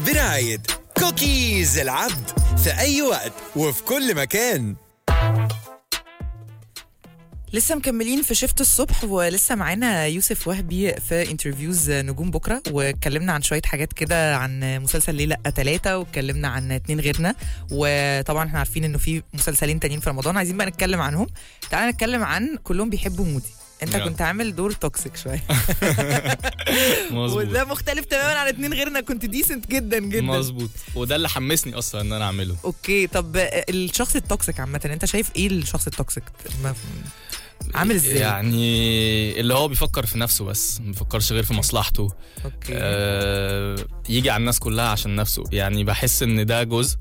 برعاية كوكيز العبد في أي وقت وفي كل مكان لسه مكملين في شفت الصبح ولسه معانا يوسف وهبي في انترفيوز نجوم بكره واتكلمنا عن شويه حاجات كده عن مسلسل ليه لا ثلاثه واتكلمنا عن اتنين غيرنا وطبعا احنا عارفين انه في مسلسلين تانيين في رمضان عايزين بقى نتكلم عنهم تعالى نتكلم عن كلهم بيحبوا مودي انت يلا. كنت عامل دور توكسيك شويه مظبوط وده مختلف تماما عن اتنين غيرنا كنت ديسنت جدا جدا مظبوط وده اللي حمسني اصلا ان انا اعمله اوكي طب الشخص التوكسيك عامه انت شايف ايه الشخص التوكسيك ما- عامل ازاي يعني اللي هو بيفكر في نفسه بس ما بيفكرش غير في مصلحته اوكي آه يجي على الناس كلها عشان نفسه يعني بحس ان ده جزء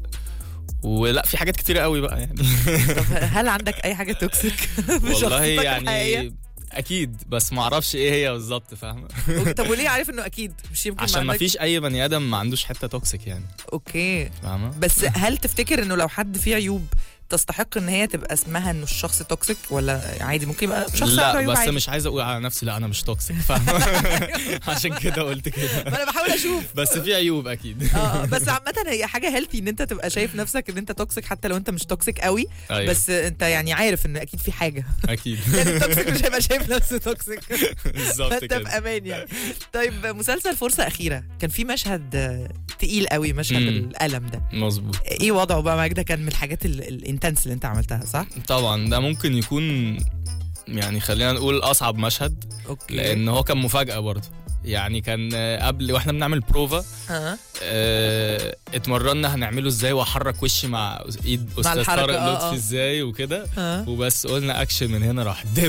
ولا في حاجات كتيرة قوي بقى يعني طب هل عندك اي حاجه توكسيك في والله شخصيتك يعني الحقيقية؟ اكيد بس ما اعرفش ايه هي بالظبط فاهمه طب وليه عارف انه اكيد مش يمكن عشان ما عندك- فيش اي بني ادم ما عندوش حته توكسيك يعني اوكي فاهمه بس هل تفتكر انه لو حد فيه عيوب تستحق ان هي تبقى اسمها انه الشخص توكسيك ولا عادي ممكن يبقى شخص عنده لا عيوب بس عادي؟ مش عايز اقول على نفسي لا انا مش توكسيك فاهمه عشان كده قلت كده ما انا بحاول اشوف بس في عيوب اكيد اه آه، بس عامة هي حاجة هيلثي ان انت تبقى شايف نفسك ان انت توكسيك حتى لو انت مش توكسيك قوي أيوة. بس انت يعني عارف ان اكيد في حاجة اكيد يعني التوكسيك مش هيبقى شايف نفسه توكسيك بالظبط فانت كده في امان يعني طيب مسلسل فرصة أخيرة كان في مشهد آه، تقيل قوي مشهد مم. الألم ده مظبوط ايه وضعه بقى معاك ده كان من الحاجات ال- الانتنس اللي انت عملتها صح؟ طبعا ده ممكن يكون يعني خلينا نقول اصعب مشهد اوكي لان هو كان مفاجاه برضه يعني كان آه، قبل واحنا بنعمل بروفا اه آه، اتمرنا هنعمله ازاي واحرك وشي مع ايد استاذ الحركة، طارق آه، لطفي آه. ازاي وكده اه وبس قلنا اكشن من هنا راح دب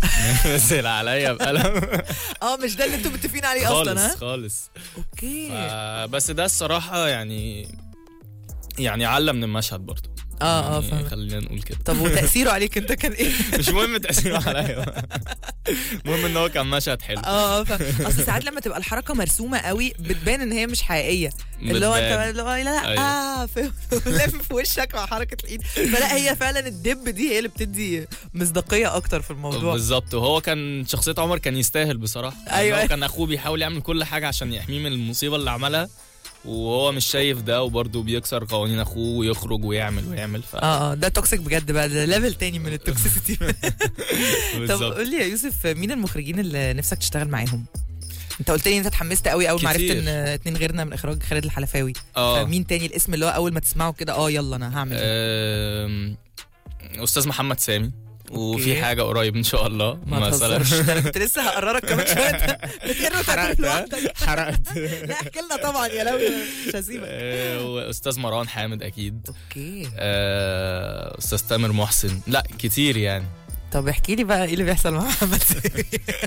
نزل عليا بقلم اه مش ده اللي انتوا متفقين عليه اصلا خالص ها؟ خالص اوكي ف- بس ده الصراحه يعني يعني علم من المشهد برضه اه اه يعني فاهم خلينا نقول كده طب وتأثيره عليك انت كان ايه؟ مش مهم تأثيره عليا المهم ان هو كان مشهد حلو اه اه فاهم اصل ساعات لما تبقى الحركه مرسومه قوي بتبان ان هي مش حقيقيه اللي هو انت بتبان. اللي هو لا لا أيوة. اه فاهم لافف في وشك مع حركه الايد فلا هي فعلا الدب دي هي اللي بتدي مصداقيه اكتر في الموضوع بالظبط وهو كان شخصية عمر كان يستاهل بصراحة يعني أيوة. هو كان اخوه بيحاول يعمل كل حاجة عشان يحميه من المصيبة اللي عملها وهو مش شايف ده وبرضه بيكسر قوانين اخوه ويخرج ويعمل ويعمل ف اه اه ده توكسيك بجد بقى ده ليفل تاني من التوكسيسيتي طب بالظبط قول لي يا يوسف مين المخرجين اللي نفسك تشتغل معاهم؟ انت قلت لي انت اتحمست قوي اول ما عرفت كتير. ان اتنين غيرنا من اخراج خالد الحلفاوي اه فمين تاني الاسم اللي هو اول ما تسمعه كده اه يلا انا هعمل ده؟ آم، استاذ محمد سامي وفي أوكي. حاجة قريب ان شاء الله ما تهزرش ده انا كنت لسه هقررك كمان شويه انت بتقرر تعمل حرقت ها؟ لوحدك حرقت لا احكي لنا طبعا يا لو مش هسيبك آه، واستاذ مروان حامد اكيد اوكي آه، استاذ تامر محسن لا كتير يعني طب احكي لي بقى ايه اللي بيحصل مع محمد سامي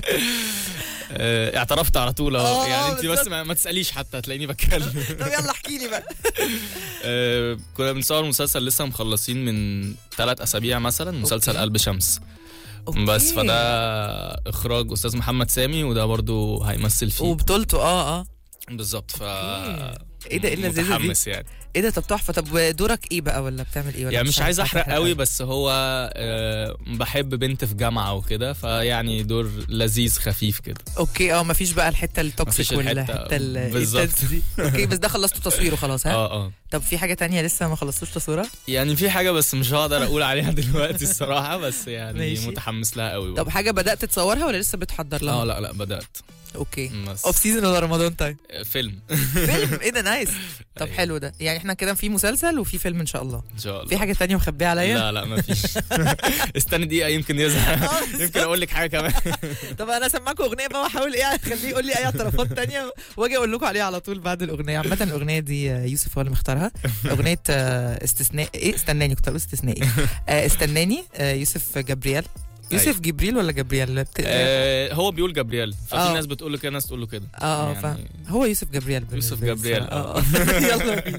آه، اعترفت على طول اهو آه، يعني انت بس بالظبط. ما, ما تساليش حتى هتلاقيني بتكلم طب يلا احكي لي بقى آه، كنا بنصور مسلسل لسه مخلصين من ثلاث اسابيع مثلا مسلسل أوكي. قلب شمس أوكي. بس فده اخراج استاذ محمد سامي وده برضو هيمثل فيه وبطولته اه اه بالظبط ف ايه ده ايه اللذيذه دي متحمس يعني ايه ده طب تحفه طب دورك ايه بقى ولا بتعمل ايه ولا يعني مش عايز احرق هتحرق قوي بس هو آه، بحب بنت في جامعه وكده فيعني دور لذيذ خفيف كده اوكي اه مفيش بقى الحته التوكسيك مفيش الحتة- والحته ال- بالظبط. التنس دي اوكي بس ده خلصتوا تصويره خلاص ها اه اه طب في حاجه تانية لسه ما خلصتوش تصويرها يعني في حاجه بس مش هقدر اقول عليها دلوقتي الصراحه بس يعني ماشي. متحمس لها قوي طب حاجه بدات تصورها ولا لسه بتحضر لها اه لا لا بدات اوكي بس اوف سيزون ولا رمضان طيب فيلم فيلم ايه ده نايس طب أيوة. حلو ده يعني احنا كده في مسلسل وفي فيلم ان شاء الله ان شاء الله في حاجه تانية مخبيه عليا لا لا ما فيش استني دقيقه يمكن يزهق آه، يمكن اقول لك حاجه كمان طب انا اسمعكم اغنيه بقى واحاول ايه اخليه يقول لي اي اعترافات تانية واجي اقول لكم عليها على طول بعد الاغنيه عامه الاغنيه دي آه، يوسف هو اللي مختارها اغنيه آه، استثناء ايه استناني كنت هقول استثنائي آه، استناني آه، يوسف جبريل يوسف أيوة. جبريل ولا جبريل بت... اه آه هو بيقول جبريل ففي آه. ناس بتقول له كده ناس تقول له كده اه يعني فاهم هو يوسف جبريل يوسف بالنسبة لي جبريل، الصراحة. آه. اه يلا بينا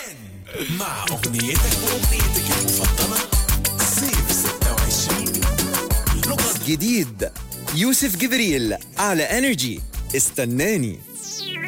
مع أغنيتك وأغنيتك المفضلة صيف 26 لغة جديد يوسف جبريل على انرجي استناني